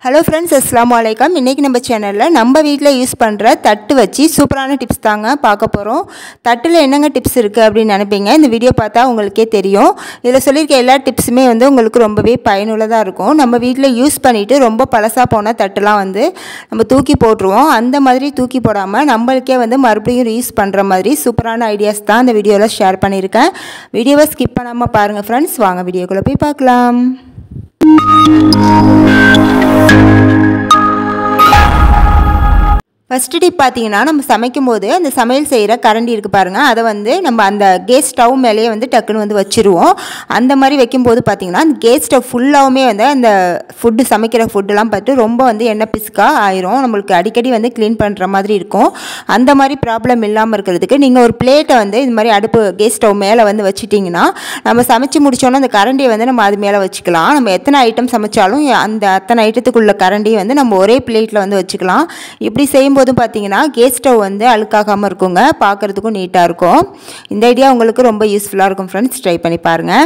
hello friends அஸ்லாம் வலைக்கம் இன்றைக்கி நம்ம சேனலில் நம்ம வீட்டில் யூஸ் பண்ணுற தட்டு வச்சு சூப்பரான டிப்ஸ் தாங்க பார்க்க போகிறோம் தட்டில் என்னங்க டிப்ஸ் இருக்குது அப்படின்னு நினைப்பீங்க இந்த வீடியோ பார்த்தா உங்களுக்கே தெரியும் இதில் சொல்லியிருக்க எல்லா டிப்ஸுமே வந்து உங்களுக்கு ரொம்பவே பயனுள்ளதாக இருக்கும் நம்ம வீட்டில் யூஸ் பண்ணிவிட்டு ரொம்ப பழசாக போன தட்டுலாம் வந்து நம்ம தூக்கி போட்டுருவோம் அந்த மாதிரி தூக்கி போடாமல் நம்மளுக்கே வந்து மறுபடியும் ரீயூஸ் பண்ணுற மாதிரி சூப்பரான ஐடியாஸ் தான் இந்த வீடியோவில் ஷேர் பண்ணியிருக்கேன் வீடியோவை ஸ்கிப் பண்ணாமல் பாருங்கள் ஃப்ரெண்ட்ஸ் வாங்க வீடியோக்குள்ளே போய் பார்க்கலாம் ஃபஸ்ட்டு டிப் பார்த்தீங்கன்னா நம்ம சமைக்கும் போது அந்த சமையல் செய்கிற கரண்டி இருக்குது பாருங்கள் அதை வந்து நம்ம அந்த கேஸ் ஸ்டவ் மேலேயே வந்து டக்குன்னு வந்து வச்சுருவோம் அந்த மாதிரி வைக்கும்போது பார்த்தீங்கன்னா அந்த கேஸ் ஸ்டவ் ஃபுல்லாகவுமே வந்து அந்த ஃபுட்டு சமைக்கிற ஃபுட்டுலாம் பார்த்து ரொம்ப வந்து எண்ணெய் பிசுக்காக ஆயிரும் நம்மளுக்கு அடிக்கடி வந்து க்ளீன் பண்ணுற மாதிரி இருக்கும் அந்த மாதிரி ப்ராப்ளம் இல்லாமல் இருக்கிறதுக்கு நீங்கள் ஒரு பிளேட்டை வந்து இது மாதிரி அடுப்பு கேஸ் ஸ்டவ் மேலே வந்து வச்சுட்டிங்கன்னா நம்ம சமைச்சு முடிச்சோன்னா அந்த கரண்டியை வந்து நம்ம அது மேலே வச்சுக்கலாம் நம்ம எத்தனை ஐட்டம் சமைச்சாலும் அந்த அத்தனை ஐட்டத்துக்குள்ள கரண்டியை வந்து நம்ம ஒரே பிளேட்டில் வந்து வச்சுக்கலாம் இப்படி செய்யும்போது போதும் பார்த்தீங்கன்னா கேஸ் ஸ்டவ் வந்து அழுக்காகாமல் இருக்குங்க பார்க்குறதுக்கும் நீட்டாக இருக்கும் இந்த ஐடியா உங்களுக்கு ரொம்ப யூஸ்ஃபுல்லாக இருக்கும் ஃப்ரெண்ட்ஸ் ட்ரை பண்ணி பாருங்கள்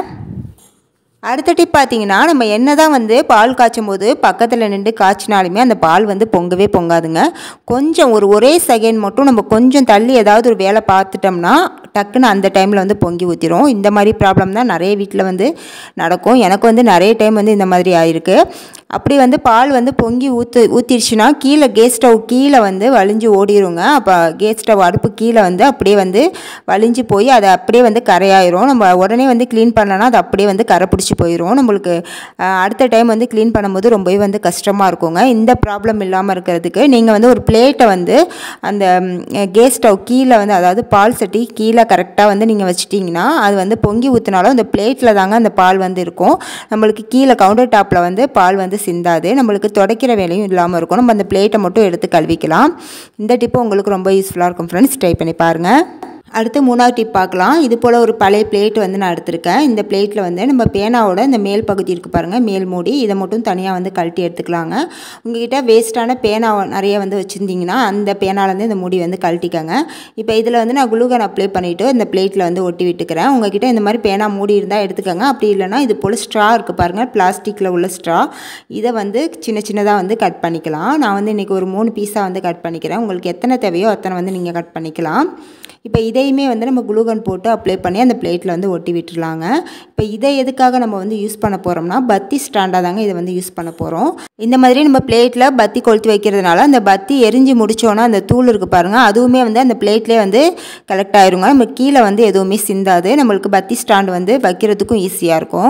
அடுத்த டிப் பார்த்தீங்கன்னா நம்ம என்ன தான் வந்து பால் காய்ச்சும் போது பக்கத்தில் நின்று காய்ச்சினாலுமே அந்த பால் வந்து பொங்கவே பொங்காதுங்க கொஞ்சம் ஒரு ஒரே செகண்ட் மட்டும் நம்ம கொஞ்சம் தள்ளி ஏதாவது ஒரு வேலை பார்த்துட்டோம்னா டக்குன்னு அந்த டைமில் வந்து பொங்கி ஊற்றிடும் இந்த மாதிரி ப்ராப்ளம் தான் நிறைய வீட்டில் வந்து நடக்கும் எனக்கு வந்து நிறைய டைம் வந்து இந்த மாதிரி ஆயிருக்கு அப்படி வந்து பால் வந்து பொங்கி ஊற்று ஊற்றிடுச்சுன்னா கீழே கேஸ் ஸ்டவ் கீழே வந்து வலிஞ்சு ஓடிடுங்க அப்போ கேஸ் ஸ்டவ் அடுப்பு கீழே வந்து அப்படியே வந்து வலிஞ்சு போய் அதை அப்படியே வந்து கரையாயிரும் நம்ம உடனே வந்து க்ளீன் பண்ணலன்னா அது அப்படியே வந்து கரை பிடிச்சி போயிடும் நம்மளுக்கு அடுத்த டைம் வந்து க்ளீன் பண்ணும்போது ரொம்பவே வந்து கஷ்டமாக இருக்குங்க இந்த ப்ராப்ளம் இல்லாமல் இருக்கிறதுக்கு நீங்கள் வந்து ஒரு பிளேட்டை வந்து அந்த கேஸ் ஸ்டவ் கீழே வந்து அதாவது பால் சட்டி கீழே கரெக்டாக வந்து நீங்கள் வச்சிட்டிங்கன்னா அது வந்து பொங்கி ஊற்றினாலும் அந்த பிளேட்டில் தாங்க அந்த பால் வந்து இருக்கும் நம்மளுக்கு கீழே கவுண்டர் டாப்பில் வந்து பால் வந்து சிந்தாது நம்மளுக்கு துடைக்கிற வேலையும் இல்லாமல் இருக்கும் நம்ம அந்த பிளேட்டை மட்டும் எடுத்து கழுவிக்கலாம் இந்த டிப்பு உங்களுக்கு ரொம்ப யூஸ்ஃபுல்லாக இருக்கும் ஃப்ரெண்ட்ஸ் ட்ரை பண்ணி பாருங்கள் அடுத்து மூணாவது டிப் பார்க்கலாம் இது போல் ஒரு பழைய பிளேட் வந்து நான் எடுத்திருக்கேன் இந்த பிளேட்டில் வந்து நம்ம பேனாவோட இந்த மேல் பகுதி இருக்குது பாருங்கள் மேல் மூடி இதை மட்டும் தனியாக வந்து கழட்டி எடுத்துக்கலாங்க உங்ககிட்ட வேஸ்ட்டான பேனா நிறைய வந்து வச்சுருந்தீங்கன்னா அந்த பேனாலேருந்து இந்த மூடி வந்து கழட்டிக்கங்க இப்போ இதில் வந்து நான் குளுகன் அப்ளை பண்ணிவிட்டு இந்த பிளேட்டில் வந்து ஒட்டி விட்டுக்கிறேன் உங்ககிட்ட இந்த மாதிரி பேனா மூடி இருந்தால் எடுத்துக்கோங்க அப்படி இல்லைனா இது போல் ஸ்ட்ரா இருக்குது பாருங்கள் பிளாஸ்டிக்கில் உள்ள ஸ்ட்ரா இதை வந்து சின்ன சின்னதாக வந்து கட் பண்ணிக்கலாம் நான் வந்து இன்றைக்கி ஒரு மூணு பீஸாக வந்து கட் பண்ணிக்கிறேன் உங்களுக்கு எத்தனை தேவையோ அத்தனை வந்து நீங்கள் கட் பண்ணிக்கலாம் இப்போ இதையுமே வந்து நம்ம குளுகன் போட்டு அப்ளை பண்ணி அந்த பிளேட்டில் வந்து ஒட்டி விட்டுருலாங்க இப்போ இதை எதுக்காக நம்ம வந்து யூஸ் பண்ண போகிறோம்னா பத்தி ஸ்டாண்டாக தாங்க இதை வந்து யூஸ் பண்ண போகிறோம் இந்த மாதிரி நம்ம பிளேட்டில் பத்தி கொளுத்தி வைக்கிறதுனால அந்த பத்தி எரிஞ்சு முடிச்சோன்னா அந்த தூள் இருக்குது பாருங்கள் அதுவுமே வந்து அந்த பிளேட்லேயே வந்து கலெக்ட் ஆயிருங்க நம்ம கீழே வந்து எதுவுமே சிந்தாது நம்மளுக்கு பத்தி ஸ்டாண்டு வந்து வைக்கிறதுக்கும் ஈஸியாக இருக்கும்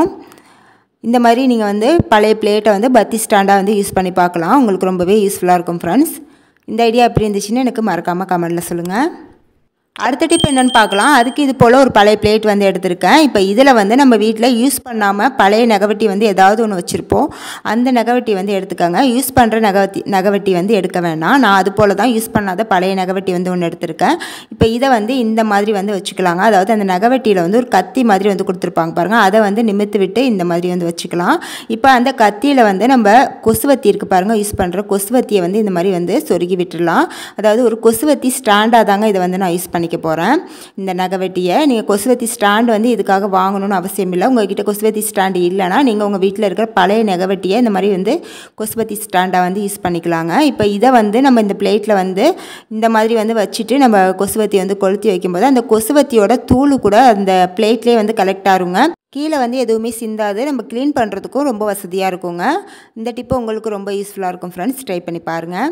இந்த மாதிரி நீங்கள் வந்து பழைய பிளேட்டை வந்து பத்தி ஸ்டாண்டாக வந்து யூஸ் பண்ணி பார்க்கலாம் உங்களுக்கு ரொம்பவே யூஸ்ஃபுல்லாக இருக்கும் ஃப்ரெண்ட்ஸ் இந்த ஐடியா எப்படி இருந்துச்சுன்னு எனக்கு மறக்காமல் கமெண்டில் சொல்லுங்கள் அடுத்த டிப் என்னென்னு பார்க்கலாம் அதுக்கு இது போல் ஒரு பழைய பிளேட் வந்து எடுத்திருக்கேன் இப்போ இதில் வந்து நம்ம வீட்டில் யூஸ் பண்ணாமல் பழைய நகவட்டி வந்து ஏதாவது ஒன்று வச்சுருப்போம் அந்த நகவட்டி வந்து எடுத்துக்கோங்க யூஸ் பண்ணுற நகவட்டி நகவட்டி வந்து எடுக்க வேணாம் நான் அது போல் தான் யூஸ் பண்ணாத பழைய நகவட்டி வந்து ஒன்று எடுத்திருக்கேன் இப்போ இதை வந்து இந்த மாதிரி வந்து வச்சுக்கலாங்க அதாவது அந்த நகவட்டியில் வந்து ஒரு கத்தி மாதிரி வந்து கொடுத்துருப்பாங்க பாருங்கள் அதை வந்து நிமித்து விட்டு இந்த மாதிரி வந்து வச்சுக்கலாம் இப்போ அந்த கத்தியில் வந்து நம்ம கொசுவத்தி இருக்குது பாருங்கள் யூஸ் பண்ணுற கொசுவத்தியை வந்து இந்த மாதிரி வந்து சொருகி விட்டுடலாம் அதாவது ஒரு கொசுவத்தி ஸ்டாண்டாக தாங்க இதை வந்து நான் யூஸ் பண்ணி பண்ணிக்க போகிறேன் இந்த நகைவெட்டியை நீங்கள் கொசுவத்தி ஸ்டாண்டு வந்து இதுக்காக வாங்கணும்னு அவசியம் இல்லை உங்கள்கிட்ட கொசுவத்தி ஸ்டாண்டு இல்லைனா நீங்கள் உங்கள் வீட்டில் இருக்கிற பழைய நகைவெட்டியை இந்த மாதிரி வந்து கொசுவத்தி ஸ்டாண்டை வந்து யூஸ் பண்ணிக்கலாங்க இப்போ இதை வந்து நம்ம இந்த பிளேட்டில் வந்து இந்த மாதிரி வந்து வச்சுட்டு நம்ம கொசுவத்தி வந்து கொளுத்தி வைக்கும்போது அந்த கொசுவத்தியோட தூள் கூட அந்த பிளேட்லேயே வந்து கலெக்ட் ஆகுங்க கீழே வந்து எதுவுமே சிந்தாது நம்ம க்ளீன் பண்ணுறதுக்கும் ரொம்ப வசதியாக இருக்குங்க இந்த டிப்பு உங்களுக்கு ரொம்ப யூஸ்ஃபுல்லாக இருக்கும் ஃப்ரெண்ட்ஸ் ட்ரை பண்ணி பாருங்கள்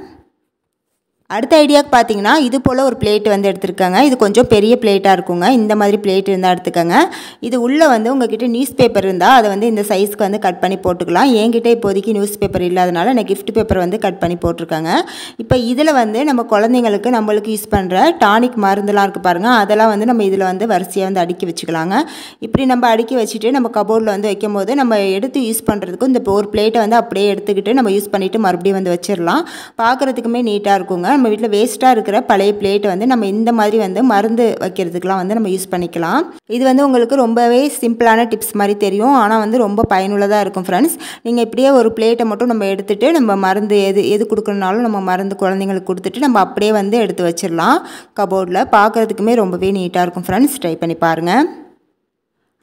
அடுத்த ஐடியாவுக்கு பார்த்தீங்கன்னா இது போல் ஒரு பிளேட் வந்து எடுத்துருக்காங்க இது கொஞ்சம் பெரிய பிளேட்டாக இருக்குங்க இந்த மாதிரி பிளேட் இருந்தால் எடுத்துக்கோங்க இது உள்ளே வந்து உங்ககிட்ட நியூஸ் பேப்பர் இருந்தால் அதை வந்து இந்த சைஸ்க்கு வந்து கட் பண்ணி போட்டுக்கலாம் என்கிட்ட இப்போதைக்கு நியூஸ் பேப்பர் இல்லாதனால நான் கிஃப்ட் பேப்பர் வந்து கட் பண்ணி போட்டிருக்காங்க இப்போ இதில் வந்து நம்ம குழந்தைங்களுக்கு நம்மளுக்கு யூஸ் பண்ணுற டானிக் மருந்துலாம் இருக்குது பாருங்கள் அதெல்லாம் வந்து நம்ம இதில் வந்து வரிசையாக வந்து அடுக்கி வச்சுக்கலாங்க இப்படி நம்ம அடுக்கி வச்சுட்டு நம்ம கபோர்டில் வந்து வைக்கும் போது நம்ம எடுத்து யூஸ் பண்ணுறதுக்கும் இந்த ஒரு பிளேட்டை வந்து அப்படியே எடுத்துக்கிட்டு நம்ம யூஸ் பண்ணிவிட்டு மறுபடியும் வந்து வச்சிடலாம் பார்க்குறதுக்குமே நீட்டாக இருக்குங்க நம்ம வீட்டில் வேஸ்ட்டாக இருக்கிற பழைய பிளேட்டை வந்து நம்ம இந்த மாதிரி வந்து மருந்து வைக்கிறதுக்கெலாம் வந்து நம்ம யூஸ் பண்ணிக்கலாம் இது வந்து உங்களுக்கு ரொம்பவே சிம்பிளான டிப்ஸ் மாதிரி தெரியும் ஆனால் வந்து ரொம்ப பயனுள்ளதாக இருக்கும் ஃப்ரெண்ட்ஸ் நீங்கள் இப்படியே ஒரு பிளேட்டை மட்டும் நம்ம எடுத்துகிட்டு நம்ம மருந்து எது எது கொடுக்கணுனாலும் நம்ம மருந்து குழந்தைங்களுக்கு கொடுத்துட்டு நம்ம அப்படியே வந்து எடுத்து வச்சிடலாம் கபோர்டில் பார்க்குறதுக்குமே ரொம்பவே நீட்டாக இருக்கும் ஃப்ரெண்ட்ஸ் ட்ரை பண்ணி பாருங்கள்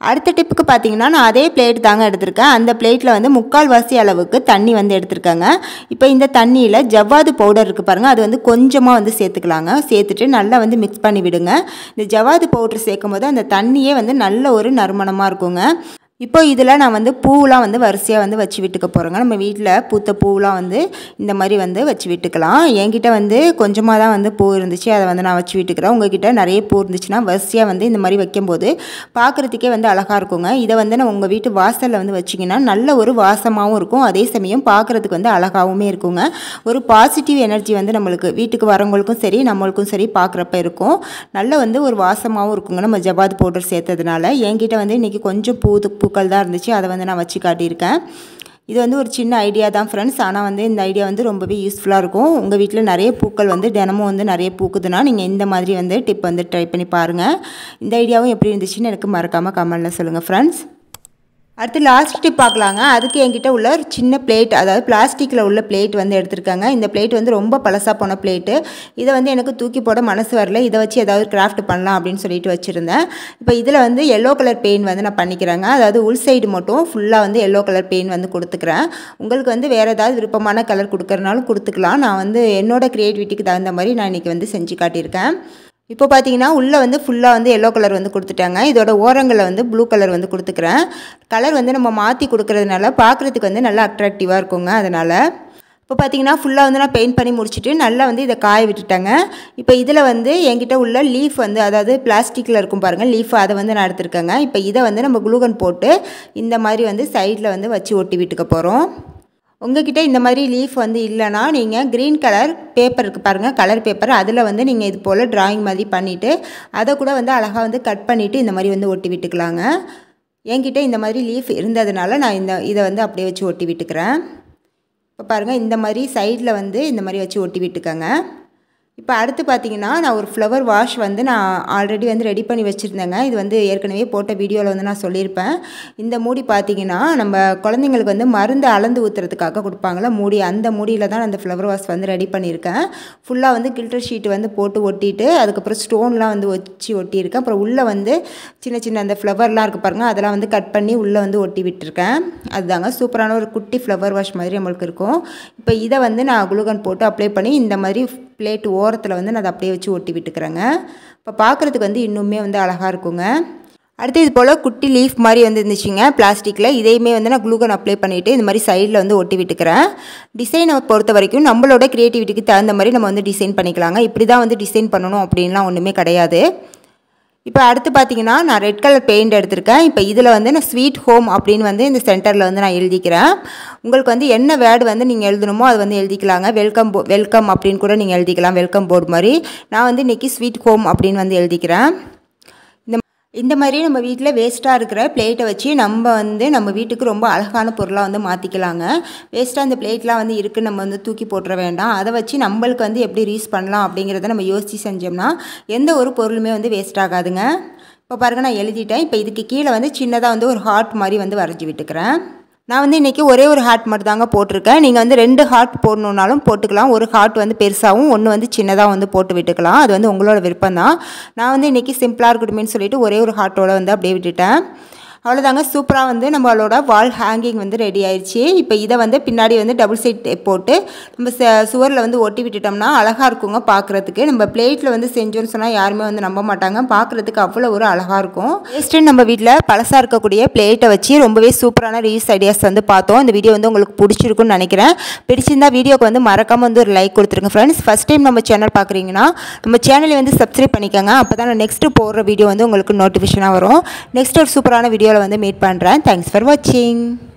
அடுத்த டிப்புக்கு பார்த்தீங்கன்னா நான் அதே பிளேட் தாங்க எடுத்திருக்கேன் அந்த பிளேட்டில் வந்து முக்கால்வாசி அளவுக்கு தண்ணி வந்து எடுத்திருக்கேங்க இப்போ இந்த தண்ணியில் ஜவ்வாது பவுடர் இருக்குது பாருங்கள் அது வந்து கொஞ்சமாக வந்து சேர்த்துக்கலாங்க சேர்த்துட்டு நல்லா வந்து மிக்ஸ் பண்ணி விடுங்க இந்த ஜவ்வாது பவுடர் சேர்க்கும் போது அந்த தண்ணியே வந்து நல்ல ஒரு நறுமணமாக இருக்குங்க இப்போ இதில் நான் வந்து பூவெலாம் வந்து வரிசையாக வந்து வச்சு விட்டுக்க போகிறேங்க நம்ம வீட்டில் பூத்த பூவெலாம் வந்து இந்த மாதிரி வந்து வச்சு விட்டுக்கலாம் என்கிட்ட வந்து கொஞ்சமாக தான் வந்து பூ இருந்துச்சு அதை வந்து நான் வச்சு விட்டுக்கிறேன் உங்ககிட்ட நிறைய பூ இருந்துச்சுன்னா வரிசையாக வந்து இந்த மாதிரி வைக்கும்போது பார்க்குறதுக்கே வந்து அழகாக இருக்குங்க இதை வந்து நம்ம உங்கள் வீட்டு வாசலில் வந்து வச்சிங்கன்னா நல்ல ஒரு வாசமாகவும் இருக்கும் அதே சமயம் பார்க்குறதுக்கு வந்து அழகாகவுமே இருக்குங்க ஒரு பாசிட்டிவ் எனர்ஜி வந்து நம்மளுக்கு வீட்டுக்கு வரவங்களுக்கும் சரி நம்மளுக்கும் சரி பார்க்குறப்ப இருக்கும் நல்ல வந்து ஒரு வாசமாகவும் இருக்குங்க நம்ம ஜபாத் பவுடர் சேர்த்ததுனால என்கிட்ட வந்து இன்றைக்கி கொஞ்சம் பூ பூக்கள் தான் இருந்துச்சு அதை வந்து நான் வச்சு காட்டியிருக்கேன் இது வந்து ஒரு சின்ன ஐடியா தான் ஃப்ரெண்ட்ஸ் ஆனால் வந்து இந்த ஐடியா வந்து ரொம்பவே யூஸ்ஃபுல்லாக இருக்கும் உங்கள் வீட்டில் நிறைய பூக்கள் வந்து தினமும் வந்து நிறைய பூக்குதுன்னா நீங்கள் இந்த மாதிரி வந்து டிப் வந்து ட்ரை பண்ணி பாருங்கள் இந்த ஐடியாவும் எப்படி இருந்துச்சுன்னு எனக்கு மறக்காமல் கமெண்டில் சொல்லுங்கள் ஃப்ரெண்ட்ஸ் அடுத்து லாஸ்ட் டிப் பார்க்கலாங்க அதுக்கு என்கிட்ட உள்ள ஒரு சின்ன பிளேட் அதாவது பிளாஸ்டிக்கில் உள்ள பிளேட் வந்து எடுத்திருக்காங்க இந்த பிளேட் வந்து ரொம்ப பழசாக போன பிளேட்டு இதை வந்து எனக்கு தூக்கி போட மனசு வரல இதை வச்சு ஏதாவது கிராஃப்ட் பண்ணலாம் அப்படின்னு சொல்லிட்டு வச்சுருந்தேன் இப்போ இதில் வந்து எல்லோ கலர் பெயிண்ட் வந்து நான் பண்ணிக்கிறேங்க அதாவது உள் சைடு மட்டும் ஃபுல்லாக வந்து எல்லோ கலர் பெயிண்ட் வந்து கொடுத்துக்கிறேன் உங்களுக்கு வந்து வேறு ஏதாவது விருப்பமான கலர் கொடுக்குறனாலும் கொடுத்துக்கலாம் நான் வந்து என்னோட க்ரியேட்டிவிட்டிக்கு தகுந்த மாதிரி நான் இன்றைக்கி வந்து செஞ்சு காட்டியிருக்கேன் இப்போ பார்த்தீங்கன்னா உள்ளே வந்து ஃபுல்லாக வந்து எல்லோ கலர் வந்து கொடுத்துட்டாங்க இதோட ஓரங்களில் வந்து ப்ளூ கலர் வந்து கொடுத்துக்கிறேன் கலர் வந்து நம்ம மாற்றி கொடுக்கறதுனால பார்க்குறதுக்கு வந்து நல்லா அட்ராக்டிவாக இருக்குங்க அதனால் இப்போ பார்த்தீங்கன்னா ஃபுல்லாக வந்து நான் பெயிண்ட் பண்ணி முடிச்சுட்டு நல்லா வந்து இதை காய விட்டுட்டேங்க இப்போ இதில் வந்து என்கிட்ட உள்ள லீஃப் வந்து அதாவது பிளாஸ்டிக்கில் இருக்கும் பாருங்கள் லீஃப் அதை வந்து நான் எடுத்திருக்கேங்க இப்போ இதை வந்து நம்ம குளூகன் போட்டு இந்த மாதிரி வந்து சைடில் வந்து வச்சு ஒட்டி விட்டுக்க போகிறோம் உங்ககிட்ட இந்த மாதிரி லீஃப் வந்து இல்லைனா நீங்கள் க்ரீன் கலர் பேப்பர் இருக்குது பாருங்கள் கலர் பேப்பர் அதில் வந்து நீங்கள் இது போல் ட்ராயிங் மாதிரி பண்ணிவிட்டு அதை கூட வந்து அழகாக வந்து கட் பண்ணிவிட்டு இந்த மாதிரி வந்து ஒட்டி விட்டுக்கலாங்க என்கிட்ட இந்த மாதிரி லீஃப் இருந்ததுனால நான் இந்த இதை வந்து அப்படியே வச்சு ஒட்டி விட்டுக்கிறேன் இப்போ பாருங்கள் இந்த மாதிரி சைடில் வந்து இந்த மாதிரி வச்சு ஒட்டி விட்டுக்கோங்க இப்போ அடுத்து பார்த்தீங்கன்னா நான் ஒரு ஃப்ளவர் வாஷ் வந்து நான் ஆல்ரெடி வந்து ரெடி பண்ணி வச்சுருந்தேங்க இது வந்து ஏற்கனவே போட்ட வீடியோவில் வந்து நான் சொல்லியிருப்பேன் இந்த மூடி பார்த்தீங்கன்னா நம்ம குழந்தைங்களுக்கு வந்து மருந்து அளந்து ஊற்றுறதுக்காக கொடுப்பாங்களா மூடி அந்த மூடியில் தான் அந்த ஃப்ளவர் வாஷ் வந்து ரெடி பண்ணியிருக்கேன் ஃபுல்லாக வந்து கில்டர் ஷீட் வந்து போட்டு ஒட்டிட்டு அதுக்கப்புறம் ஸ்டோன்லாம் வந்து வச்சு ஒட்டியிருக்கேன் அப்புறம் உள்ளே வந்து சின்ன சின்ன அந்த ஃப்ளவர்லாம் இருக்குது பாருங்கள் அதெல்லாம் வந்து கட் பண்ணி உள்ளே வந்து ஒட்டி விட்டுருக்கேன் அதுதாங்க சூப்பரான ஒரு குட்டி ஃப்ளவர் வாஷ் மாதிரி நம்மளுக்கு இருக்கும் இப்போ இதை வந்து நான் குளுகன் போட்டு அப்ளை பண்ணி இந்த மாதிரி பிளேட் ஓரத்தில் வந்து நான் அதை அப்படியே வச்சு ஒட்டி விட்டுக்கிறேங்க இப்போ பார்க்குறதுக்கு வந்து இன்னுமே வந்து அழகாக இருக்குங்க அடுத்து இது போல் குட்டி லீஃப் மாதிரி வந்து இருந்துச்சுங்க பிளாஸ்டிக்கில் இதையுமே வந்து நான் குளூகன் அப்ளை பண்ணிவிட்டு இந்த மாதிரி சைடில் வந்து ஒட்டி விட்டுக்கிறேன் டிசைனை பொறுத்த வரைக்கும் நம்மளோட க்ரியேட்டிவிட்டிக்கு தகுந்த மாதிரி நம்ம வந்து டிசைன் பண்ணிக்கலாங்க இப்படி தான் வந்து டிசைன் பண்ணணும் அப்படின்லாம் ஒன்றுமே கிடையாது இப்போ அடுத்து பார்த்தீங்கன்னா நான் ரெட் கலர் பெயிண்ட் எடுத்திருக்கேன் இப்போ இதில் வந்து நான் ஸ்வீட் ஹோம் அப்படின்னு வந்து இந்த சென்டரில் வந்து நான் எழுதிக்கிறேன் உங்களுக்கு வந்து என்ன வேர்டு வந்து நீங்கள் எழுதணுமோ அது வந்து எழுதிக்கலாங்க வெல்கம் போ வெல்கம் அப்படின்னு கூட நீங்கள் எழுதிக்கலாம் வெல்கம் போர்டு மாதிரி நான் வந்து இன்றைக்கி ஸ்வீட் ஹோம் அப்படின்னு வந்து எழுதிக்கிறேன் இந்த இந்த மாதிரி நம்ம வீட்டில் வேஸ்ட்டாக இருக்கிற பிளேட்டை வச்சு நம்ம வந்து நம்ம வீட்டுக்கு ரொம்ப அழகான பொருளாக வந்து மாற்றிக்கலாங்க வேஸ்ட்டாக இந்த பிளேட்லாம் வந்து இருக்குது நம்ம வந்து தூக்கி போட்டுற வேண்டாம் அதை வச்சு நம்மளுக்கு வந்து எப்படி ரீஸ் பண்ணலாம் அப்படிங்கிறத நம்ம யோசித்து செஞ்சோம்னா எந்த ஒரு பொருளுமே வந்து வேஸ்ட் ஆகாதுங்க இப்போ பாருங்கள் நான் எழுதிட்டேன் இப்போ இதுக்கு கீழே வந்து சின்னதாக வந்து ஒரு ஹார்ட் மாதிரி வந்து வரைஞ்சி விட்டுக்கிறேன் நான் வந்து இன்றைக்கி ஒரே ஒரு ஹார்ட் மட்டும் தாங்க போட்டிருக்கேன் நீங்கள் வந்து ரெண்டு ஹார்ட் போடணுன்னாலும் போட்டுக்கலாம் ஒரு ஹார்ட் வந்து பெருசாகவும் ஒன்று வந்து சின்னதாக வந்து போட்டு விட்டுக்கலாம் அது வந்து உங்களோட விருப்பம் தான் நான் வந்து இன்றைக்கி சிம்பிளாக இருக்கட்டுமேனு சொல்லிட்டு ஒரே ஒரு ஹார்ட்டோட வந்து அப்படியே விட்டுட்டேன் அவ்வளோதாங்க சூப்பராக வந்து நம்மளோட வால் ஹேங்கிங் வந்து ரெடி ஆயிடுச்சு இப்போ இதை வந்து பின்னாடி வந்து டபுள் சைட் போட்டு நம்ம சுவரில் வந்து ஒட்டி விட்டுட்டோம்னா அழகாக இருக்குங்க பார்க்குறதுக்கு நம்ம பிளேட்டில் வந்து செஞ்சோன்னு சொன்னால் யாருமே வந்து நம்ப மாட்டாங்க பார்க்குறதுக்கு அவ்வளோ ஒரு அழகாக இருக்கும் வேஸ்ட்டு நம்ம வீட்டில் பழசாக இருக்கக்கூடிய பிளேட்டை வச்சு ரொம்பவே சூப்பரான ரீஸ் ஐடியாஸ் வந்து பார்த்தோம் இந்த வீடியோ வந்து உங்களுக்கு பிடிச்சிருக்குன்னு நினைக்கிறேன் பிடிச்சிருந்தா வீடியோக்கு வந்து மறக்காமல் வந்து ஒரு லைக் கொடுத்துருங்க ஃப்ரெண்ட்ஸ் ஃபஸ்ட் டைம் நம்ம சேனல் பார்க்குறீங்கன்னா நம்ம சேனலை வந்து சப்ஸ்கிரைப் பண்ணிக்கோங்க அப்போ தான் நான் நெக்ஸ்ட்டு போடுற வீடியோ வந்து உங்களுக்கு நோட்டிஃபிகேஷனாக வரும் நெக்ஸ்ட் ஒரு சூப்பரான வீடியோவில் வந்து மீட் பண்ணுறேன் தேங்க்ஸ் ஃபார் வாட்சிங்